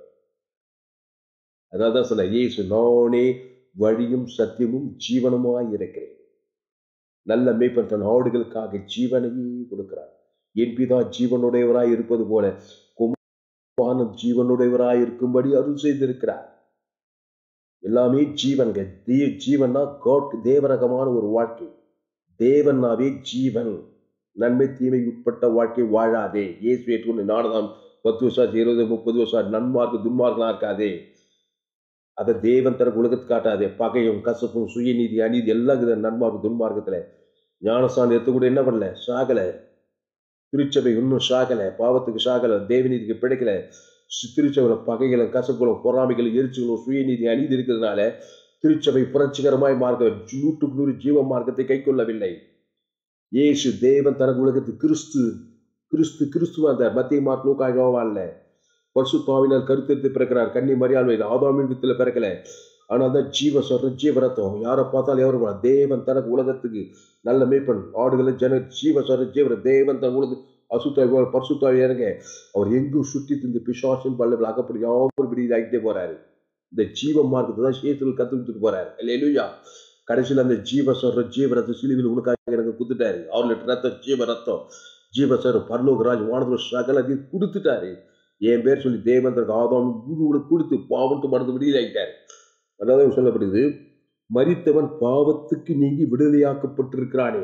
அதான் சொன்ன இயேசு நானே வழியும் சத்தியமும் ஜீவனுமாய் இருக்கிறேன் நல்ல மேய்ப்பன் தன் ஆடுகளுக்காக ஜீவனையே கொடுக்கிறார் என் பிதா ஜீவனுடையவராய் இருப்பது போல குமாரனும் ஜீவனுடையவராய் இருக்கும்படி அருள் செய்திருக்கிறார் எல்லாமே ஜீவன்க தே ஜீவன்னா காட் தேவரகமான ஒரு வாழ்க்கை தேவனாவே ஜீவன் நன்மை தீமை உட்பட்ட வாழ்க்கை வாழாதே இயேசு ஏற்றுக்கொண்டு நாடுதான் பத்து வருஷம் ஆச்சு, இருபது முப்பது வருஷம் ஆச்சு, நன்மார்க்கு துன்மார்க்கெல்லாம் இருக்காதே அதை தேவன் தனக்கு உலகத்துக்கு காட்டாதே பகையும் கசப்பும் சுயநீதி அநீதி எல்லாம் இருக்குது நன்மார்க்கு துன்மார்க்கத்துல ஞானஸ்தானம் எடுத்து கூட என்ன பண்ணல சாகல திருச்சபை இன்னும் சாகல பாவத்துக்கு சாகல தேவநீதிக்கு பிடிக்கல சி- திருச்சபையில பகைகளும் கசப்புகளும் பொறாமைகளும் எரிச்சுகளும் சுயநீதி அநீதி இருக்கிறதுனால திருச்சபை புரட்சிகரமாய் மார்க்க நூற்றுக்கு நூறு ஜீவ மார்க்கத்தை கை கொள்ளவில்லை இயேசு தேவன் தனக்கு உலகத்து கிறிஸ்து கிறிஸ்து கிறிஸ்துவ அந்த மத்திய மார்க் லூக்காய் யோவான்ல பரிசுத்தாவினால் கருத்தெடுத்து பிறக்கிறார் கன்னி மரியாதை ஆதாமின் வித்துல பிறக்கல ஆனா தான் ஜீவ சொல்ற ஜீவரத்தம் யாரை பார்த்தாலும் எவரும் தேவன் தனக்கு உலகத்துக்கு நல்ல மேய்ப்பன் ஆடுகளை ஜன ஜீவ சொல்ற ஜீவர தேவன் தன் உலக அசுத்தாவி பரிசுத்தாவி இறங்க அவர் எங்கும் சுற்றி திந்து பிசாசின் பல்லவில் அகப்படி யாரும் இப்படி ஆகிட்டே போறாரு இந்த ஜீவ மார்க்கத்தை தான் சேத்துல கத்து கொடுத்துட்டு போறாரு இல்லையா கடைசியில் அந்த ஜீவ சொல்ற ஜீவ ரத்த சிலுவில் உனக்காக எனக்கு குத்துட்டாரு அவர் லிட்டர் ரத்தம் ஜீவ ரத்தம் ஜீவ சார் பரலோகராஜ் வானத்துல சகல அதையும் கொடுத்துட்டாரு என் பேர் சொல்லி தேவந்தருக்கு ஆதாம் குருவுக்கு கொடுத்து பாவத்து மருந்து விடுதலையாயிட்டார் அதாவது சொல்லப்படுது மரித்தவன் பாவத்துக்கு நீங்கி விடுதலையாக்கப்பட்டிருக்கிறானே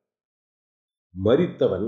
மரித்தவன்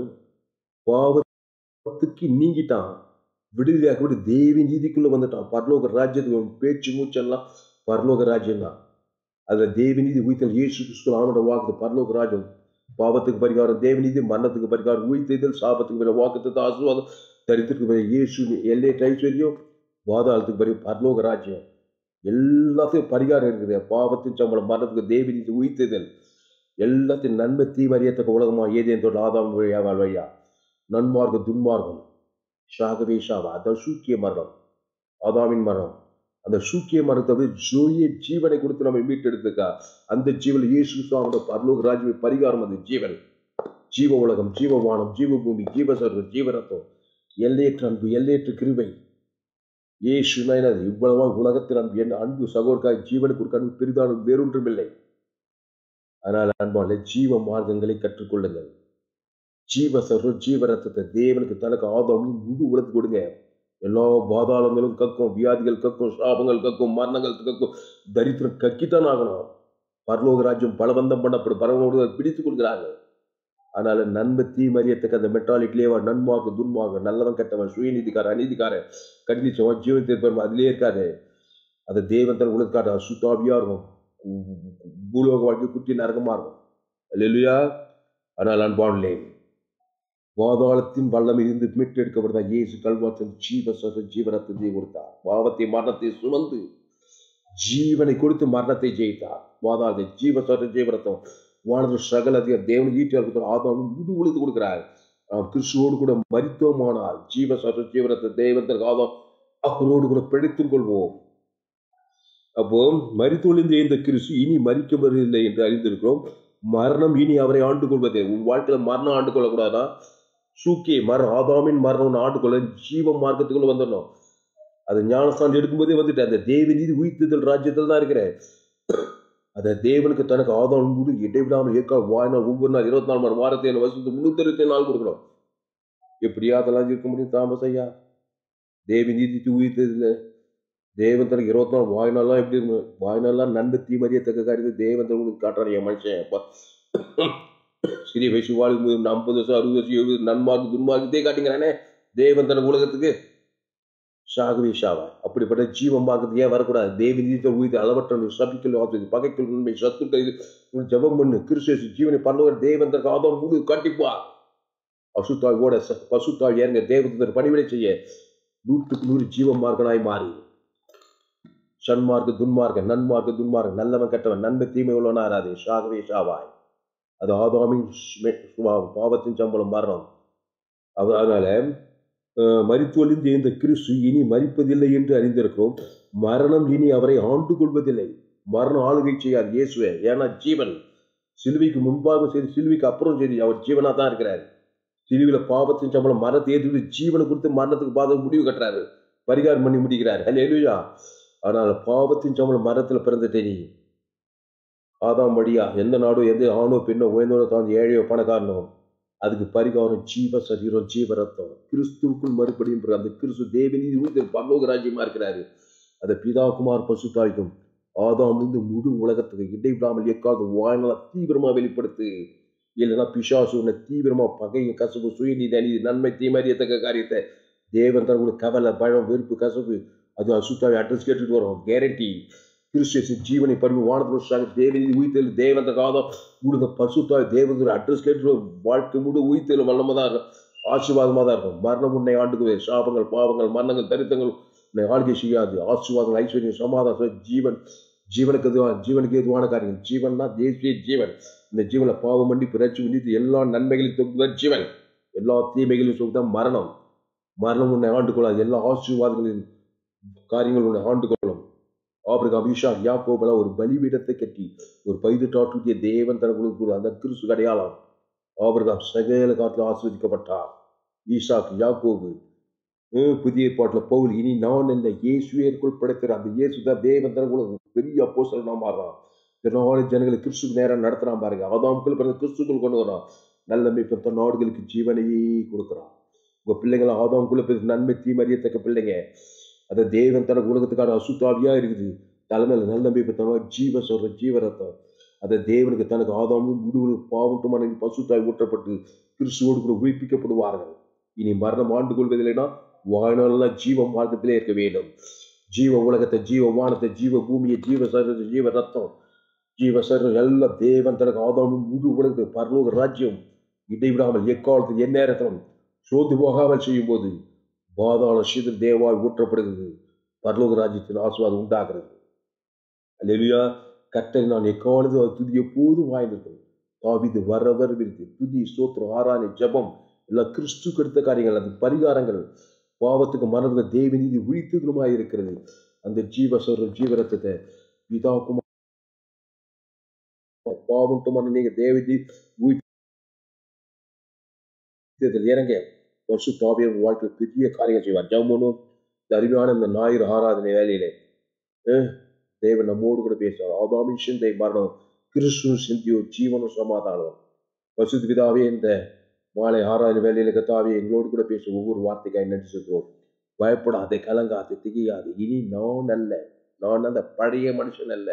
பாவத்துக்கு நீங்கிட்டான் விடுதலையாக்கப்பட்டு தேவி நீதிக்குள்ள வந்துட்டான் பரலோக ராஜ்யத்துக்கு அவன் பேச்சு மூச்செல்லாம் பரலோக ராஜ்யம் தான் அதுல தேவநீதி உயிர்த்தல் இயேசு கிறிஸ்து ஆனோட வாக்குது பரலோக ராஜ்யம் பாவத்துக்கு பரிகாரம் தேவநீதி மரணத்துக்கு பரிகாரம் உயிர்த்தெழுதல் சாபத்துக்கு பிற வாக்குத்தத்தை ஆசீர்வாதம் தரித்திற்கு பிற இயேசு எல்லை ஐஸ்வர்யம் பாதாளத்துக்கு பிறகு பரலோக ராஜ்யம் எல்லாத்துக்கும் பரிகாரம் இருக்குது பாவத்தின் சம்பளம் மரணத்துக்கு தேவநீதி உயிர்த்தெழுதல் எல்லாத்தையும் நன்மை தீமறியத்தக்க உலகமா ஏதேன் தொட்டு ஆதாம் வழியா வாழ்வையா நன்மார்க்க துன்மார்க்கம் ஷாகவே ஷாவா அதான் சூக்கிய மரணம் ஆதாமின் மரணம் அந்த சூக்கிய மரணத்தை விட ஜோய ஜீவனை கொடுத்து நம்ம மீட்டெடுத்துக்கா அந்த ஜீவன் இயேசு சுவாமியோட பரலோக ராஜ்ய பரிகாரம் அது ஜீவன் ஜீவ உலகம் ஜீவவானம் ஜீவபூமி ஜீவசர்வம் ஜீவரத்தம் எல்லையற்ற அன்பு எல்லையற்ற கிருபை ஏசு நயனது இவ்வளவா உலகத்தில் அன்பு என் அன்பு சகோதரக்காய் ஜீவனுக்கு ஒரு அன்பு பெரிதான வேறொன்றும் இல்லை அதனால் அன்பான ஜீவ மார்க்கங்களை கற்றுக்கொள்ளுங்கள் ஜீவ சர்வ ஜீவ ரத்தத்தை தேவனுக்கு தனக்கு ஆதாமும் முழு உலகத்து கொடுங்க எல்லா பாதாளங்களும் கக்கும் வியாதிகள் கக்கும் சாபங்கள் கக்கும் மரணங்கள் கக்கும் தரித்திரம் கக்கித்தான் ஆகணும் பரலோக ராஜ்யம் பலவந்தம் பண்ணப்படும் பரவோடு பிடித்துக் கொள்கிறாங்க அதனால நன்மை தீமறியத்துக்கு அந்த மெட்டாலிட்டிலேயே நன்மார்க்கு துன்மார்க்கு நல்லவன் கெட்டவன் சுயநீதிக்காரன் அநீதிக்காரன் கண்டிச்சவன் ஜீவன் தீர்ப்பவன் அதிலே இருக்காது அது தேவன் தன் உலக காட்ட சுத்தாவியா இருக்கும் பூலோக வாழ்க்கை குத்தி நரகமா இருக்கும் இல்லையா ஆனால் அன்பான்லே பாதாளத்தின் வல்லம் இருந்து மீட்டெடுக்கப்படுதா இயேசு கல்வாத்தின் ஜீவ சத ஜீவனத்தை கொடுத்தார் பாவத்தை மரணத்தை சுமந்து ஜீவனை கொடுத்து மரணத்தை ஜெயித்தார் பாதாளத்தை ஜீவ சத ஜீவரத்தம் வானது சகல அதிக தேவன் ஈட்டியால் கொடுத்தார் ஆதாரம் முழு உழுது கொடுக்கிறார் நாம் கிறிஸ்துவோடு கூட மரித்தோமானால் ஜீவ சத ஜீவனத்தை தேவத்திற்கு ஆதாம் அவரோடு கூட பிழைத்துக் கொள்வோம் அப்போ மரித்தொழிந்த இந்த கிறிஸ்து இனி மறிக்கப்படுவதில்லை என்று அறிந்திருக்கிறோம் மரணம் இனி அவரை ஆண்டு கொள்வதே உன் வாழ்க்கையில மரணம் ஆண்டு கொள்ளக்கூடாதா சூக்கே மரணம் ஆதாமின் மரணம் ஆண்டு கொள்ள ஜீவ மார்க்கத்துக்குள்ள வந்துடணும் அது ஞானஸ்தானம் எடுக்கும்போதே வந்துட்டு அந்த தேவ நீதி உயிர்த்துதல் ராஜ்யத்தில் தான் இருக்கிறேன் அந்த தேவனுக்கு தனக்கு ஆதாம் முழு இடைவிடாமல் ஏற்கால் வாய்நாள் ஒவ்வொரு நாள் இருபத்தி நாலு மணி வாரத்தை வருஷத்துக்கு முன்னூத்தி அறுபத்தி நாள் கொடுக்கணும் எப்படியா அதெல்லாம் இருக்க முடியும் தாமஸ் ஐயா தேவி நீதி உயிர்த்ததில்லை தேவன் தனக்கு இருபத்தி நாலு வாய்நாள்லாம் எப்படி இருக்கணும் வாய்நாள்லாம் நன்மை தீமறியத்தக்க காரியத்தை தேவன் உங்களுக்கு காட்டுறாரு என் மனுஷன் அப்பா சிறிய வயசு வாழ்க்கை ஐம்பது வருஷம் அறுபது வருஷம் எழுபது நன்மார்க்கு துன்மார்க்கத்தே காட்டுங்கிறானே தேவன் தனக்கு உலகத்துக்கு ஷாகவே ஷாவா அப்படிப்பட்ட ஜீவ மார்க்கத்து ஏன் வரக்கூடாது தேவி நீதித்த உயிர் அளவற்ற சபிக்கல் ஆத்து பகைக்கல் உண்மை சத்துக்கள் இது ஜபம் பண்ணு கிறிஸ்து ஜீவனை பண்ணுவார் தேவன் தனக்கு ஆதம் முழு காட்டிப்பா பசுத்தாயோட பசுத்தாய் ஏங்க தேவதர் பணிவிடை செய்ய நூற்றுக்கு நூறு ஜீவ மார்க்கனாய் மாறி சன்மார்க்கு துன்மார்க்க நன்மார்க்கு துன்மார்க்க நல்லவன் கெட்டவன் நன்மை தீமை உள்ளவனா ஆறாதே ஷாகவே ஷாவாய் அது ஆதாமின் சுபாவம் பாவத்தின் சம்பளம் மரணம் அது அதனால மறித்தொழிந்து இந்த கிறிஸ்து இனி மறிப்பதில்லை என்று அறிந்திருக்கிறோம் மரணம் இனி அவரை ஆண்டு கொள்வதில்லை மரணம் ஆளுகை செய்யாது இயேசுவே ஏன்னா ஜீவன் சிலுவைக்கு முன்பாக சரி சிலுவைக்கு அப்புறம் சரி அவர் ஜீவனா தான் இருக்கிறார் சிலுவையில பாவத்தின் சம்பளம் மரணத்தை ஏற்றுக்கிட்டு ஜீவனை கொடுத்து மரணத்துக்கு பாதம் முடிவு கட்டுறாரு பரிகாரம் பண்ணி முடிக்கிறார் ஹல்லேலூயா ஆனால் பாவத்தின் சம்பளம் மரத்தில் பிறந்துட்டே நீ ஆதாம் வழியா எந்த நாடோ எந்த ஆணோ பெண்ணோ உயர்ந்தோ தான் ஏழையோ பணக்காரனோ அதுக்கு பரிகாரம் ஜீவ சரீரம் ஜீவ ரத்தம் கிறிஸ்துவுக்குள் மறுபடியும் அந்த கிறிஸ்து தேவநீதி ஊர் பல்லோக ராஜ்யமா இருக்கிறாரு அதை பிதா குமார் பசுத்தாய்க்கும் ஆதாம் வந்து முழு உலகத்துக்கு இடைவிடாமல் எக்காவது வாழ்நாள தீவிரமா வெளிப்படுத்து இல்லைன்னா பிசாசு உன்னை தீவிரமா பகையும் கசப்பு சுயநீதி அநீதி நன்மை தீமறியத்தக்க காரியத்தை தேவன் தரங்களுக்கு கவலை பழம் வெறுப்பு கசப்பு அது அசுத்தாவை அட்ரஸ் கேட்டுட்டு வரும் கேரண்டி கிறிஸ்டியஸ் ஜீவனை பருவி வானத்தில் தேவநீதி உயிர்த்தல் தேவந்த காதம் முழுத பசுத்தாய் தேவந்தோட அட்ரஸ் கேட்டு வாழ்க்கை முழு உயிர்த்தல் வல்லமாக தான் இருக்கும் ஆசீர்வாதமாக தான் இருக்கும் மரணம் உன்னை ஆண்டுக்குவே சாபங்கள் பாவங்கள் மரணங்கள் தரித்தங்கள் உன்னை ஆளுகை செய்யாது ஆசீர்வாதங்கள் ஐஸ்வர்யம் சமாதானம் ஜீவன் ஜீவனுக்கு எதுவான ஜீவனுக்கு எதுவான காரியங்கள் ஜீவன்னா தேசிய ஜீவன் இந்த ஜீவனை பாவம் பண்ணி பிறச்சு விழித்து எல்லா நன்மைகளையும் தொகுதான் ஜீவன் எல்லா தீமைகளையும் சொல்லிதான் மரணம் மரணம் உன்னை ஆண்டு கொள்ளாது எல்லா ஆசீர்வாதங்களின் காரியங்கள் உன்னை ஆண்டு கொள்ளும் ஆபிரகாம் ஈஷா யாக்கோபல ஒரு பலிபீடத்தை கட்டி ஒரு பைது டாட்டுடைய தேவன் தனக்கு அந்த கிறிஸ்து அடையாளம் ஆபிரகாம் சகல காலத்தில் ஆஸ்வதிக்கப்பட்டார் ஈஷாக் யாக்கோபு புதிய பாட்டில் பவுல் இனி நான் என்ன இயேசுவேற்குள் படைக்கிற அந்த இயேசு தான் தேவன் தனக்கு பெரிய அப்போசல் நான் மாறுறான் இதனால ஜனங்களை கிறிஸ்துக்கு நேரம் நடத்துறான் பாருங்க ஆதாமுக்குள் பிறந்த கிறிஸ்துக்குள் கொண்டு வரான் நல்ல மீட்பத்த நாடுகளுக்கு ஜீவனையே கொடுக்குறான் உங்க பிள்ளைங்களை ஆதாமுக்குள்ள பிறகு நன்மை தீமறியத்தக்க பிள்ளைங்க அதை தேவன் தனக்கு உலகத்துக்கான அசுத்தாவியா இருக்குது தலைமையில நல்ல மீட்பத்தன ஜீவ சொல்ற ஜீவரத்தம் அதை தேவனுக்கு தனக்கு ஆதாமும் முழு பாவட்டுமான பசுத்தாய் ஊற்றப்பட்டு கிறிஸ்துவோடு கூட உயிர்ப்பிக்கப்படுவார்கள் இனி மரணம் ஆண்டு கொள்வதில்லைன்னா வாழ்நாளெல்லாம் ஜீவ மார்க்கத்திலே இருக்க வேண்டும் ஜீவ உலகத்தை ஜீவ வானத்தை ஜீவ பூமியை ஜீவ சரீரத்தை ஜீவ ரத்தம் ஜீவ சரீரம் எல்லாம் தேவன் தனக்கு ஆதாமும் முழு உலகத்தை பரலோக ராஜ்யம் இடைவிடாமல் எக்காலத்தில் எந்நேரத்திலும் சோர்ந்து போகாமல் செய்யும் போது பாதாள சீதல் தேவாய் ஊற்றப்படுகிறது பரலோக ராஜ்யத்தின் ஆசுவாதம் உண்டாகிறது அல்லா கட்டளை நான் எக்காலது அது துதி எப்போதும் வாய்ந்திருக்கும் தாவிது வர வரவிருக்கு துதி சோத்திரம் ஆராணி ஜபம் எல்லாம் கிறிஸ்துக்கு எடுத்த காரியங்கள் அது பரிகாரங்கள் பாவத்துக்கு மரணத்துக்கு தேவ நீதி உழித்ததுமாய் இருக்கிறது அந்த ஜீவ சொல்ற ஜீவரத்தத்தை பிதாக்கும் பாவம் மரணம் நீங்க தேவதி உயிர்த்ததில் இறங்க பசு தாவிய வாழ்க்கையில் பெரிய காரியம் செய்வார் ஜம்முனும் இந்த அருமையான இந்த ஞாயிறு ஆராதனை வேலையிலே அஹ், தேவன் நம்மோடு கூட பேசுவார் ஆதாமின் சிந்தை மரணம் கிறிஸ்து சிந்தியோ ஜீவனும் சமாதானம் பசுத்து பிதாவே இந்த மாலை ஆறாவது வேலையில கத்தாவே எங்களோடு கூட பேச ஒவ்வொரு வார்த்தைக்காய் நடிச்சிருக்கிறோம் பயப்படாதே கலங்காதே திகையாதே இனி நான் அல்ல நான் அந்த பழைய மனுஷன் அல்ல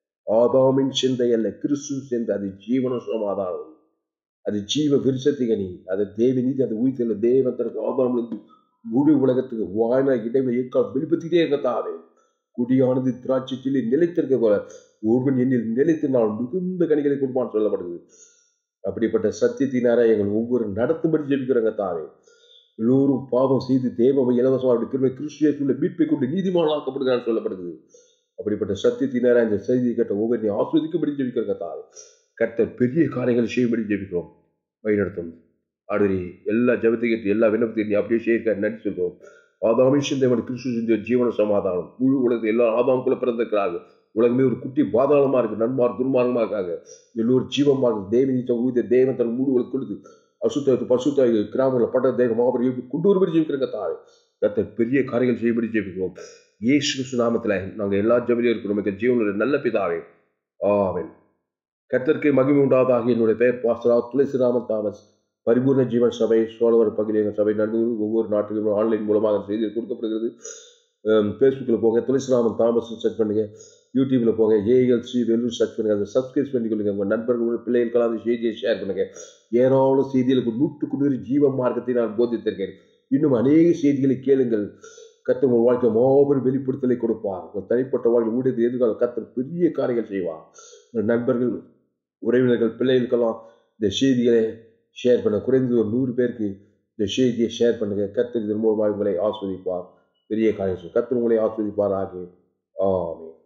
ஆதாமின் சிந்தை அல்ல கிறிஸ்து சிந்தை அது ஜீவனும் சமாதானம் அது ஜீவ விருசத்திகனி அது தேவ நீதி அது உயிர்த்தல தேவத்தருக்கு ஆதாமிலிருந்து முழு உலகத்துக்கு வாய்னா இடைவெளி இயக்கம் வெளிப்படுத்திட்டே இருக்கத்தாவே குடியானது திராட்சைச்சிலே நிலைத்திருக்க போல ஒருவன் என்னில் நிலைத்து நான் மிகுந்த கனிகளை கொடுப்பான்னு சொல்லப்படுது அப்படிப்பட்ட சத்தியத்தினார எங்கள் ஒவ்வொரு நடத்தும்படி ஜெபிக்கிறோங்க தாவே எல்லோரும் பாவம் செய்து தேவமை இலவசமாக திரும்ப கிறிஸ்தியேசுள்ள மீட்பை கொண்டு நீதிமானாக்கப்படுகிறான்னு சொல்லப்படுது அப்படிப்பட்ட சத்தியத்தினார இந்த செய்தியை கேட்ட ஒவ்வொரு ஆஸ்வதிக்கும்படி ஜெபிக்கிறோங்க தாவே கர்த்தர் பெரிய காரியங்களை செய்யும்படி ஜெபிக்கிறோம் வழிநடத்தும் ஆடுரி எல்லா ஜபத்தை கேட்டு எல்லா விண்ணப்பத்தையும் நீ அப்படியே செய்யிருக்க நன்றி சொல்றோம் ஆதாமின் சிந்தைவன் கிறிஸ்து சிந்திய ஜீவன சமாதானம் முழு உலகத்தில் எல்லா ஆதாமுக்குள்ள பிறந்திருக்கிறாங்க உலகமே ஒரு குட்டி பாதாளமா இருக்கு நன்மார் துன்மார்க்கமா இருக்காங்க எல்லோரும் ஜீவமாக தேவனீச்ச ஊதிய தேவன் தன் மூடு உலக கொடுத்து அசுத்த பசுத்த கிராமங்களில் பட்ட தேவ மாபெரும் கொண்டு வரும்படி ஜெபிக்கிறங்க தாவே கர்த்தர் பெரிய காரியங்கள் செய்யும்படி ஜெபிக்கிறோம் இயேசு கிறிஸ்து நாமத்துல நாங்க எல்லா ஜபலியும் இருக்கிறோம் எங்கள் ஜீவனுடைய நல்ல பிதாவே ஆமென் கர்த்தருக்கு மகிமை உண்டாவதாக என்னுடைய பெயர் பாஸ்டரா துளசிராமன் தாமஸ் பரிபூர்ண ஜீவன் சபை சோழவர் பகுதியில் எங்கள் சபை நடந்து ஒவ்வொரு நாட்டிலும் ஆன்லைன் மூலமாக செய்தி கொடுக்கப்படுகிறது ஃபேஸ்புக்கில் போங்க துளசிராமன் தாமஸ் சர்ச் பண்ணுங்க யூடியூப்ல போங்க ஏஎல்சி வெல்லூர் சர்ச் பண்ணுங்க அதை சப்ஸ்கிரைப் பண்ணிக்கொள்ளுங்க உங்கள் நண்பர்கள் உங்கள் பிள்ளைகளுக்கெல்லாம் அந்த செய்தியை ஷேர் பண்ணுங்க ஏராளம் செய்திகளுக்கு நூற்றுக்கு நூறு ஜீவ மார்க்கத்தை நான் போதித்திருக்கேன் இன்னும் அநேக செய்திகளை கேளுங்கள் கர்த்தர் உங்கள் வாழ்க்கை மாபெரும் வெளிப்படுத்தலை கொடுப்பார் உங்கள் தனிப்பட்ட வாழ்க்கை ஊழியத்தை எதிர்கால கர்த்தர் பெரிய காரியங்கள் செய்வார் உங்கள் நண்பர்கள் உறவினர்கள் பிள்ளைகளுக்கெல்லாம் இந்த செய்திகளை ஷேர் பண்ண குறைந்தது ஒரு நூறு பேருக்கு இந்த செய்தியை ஷேர் பண்ணுங்க கர்த்தர் இதன் மூலமாக உங்களை ஆஸ்வதிப்பார் பெரிய காரியம் செய்யும். கர்த்தர் உங்களை ஆஸ்வதிப்பார் ஆகிய ஆமென்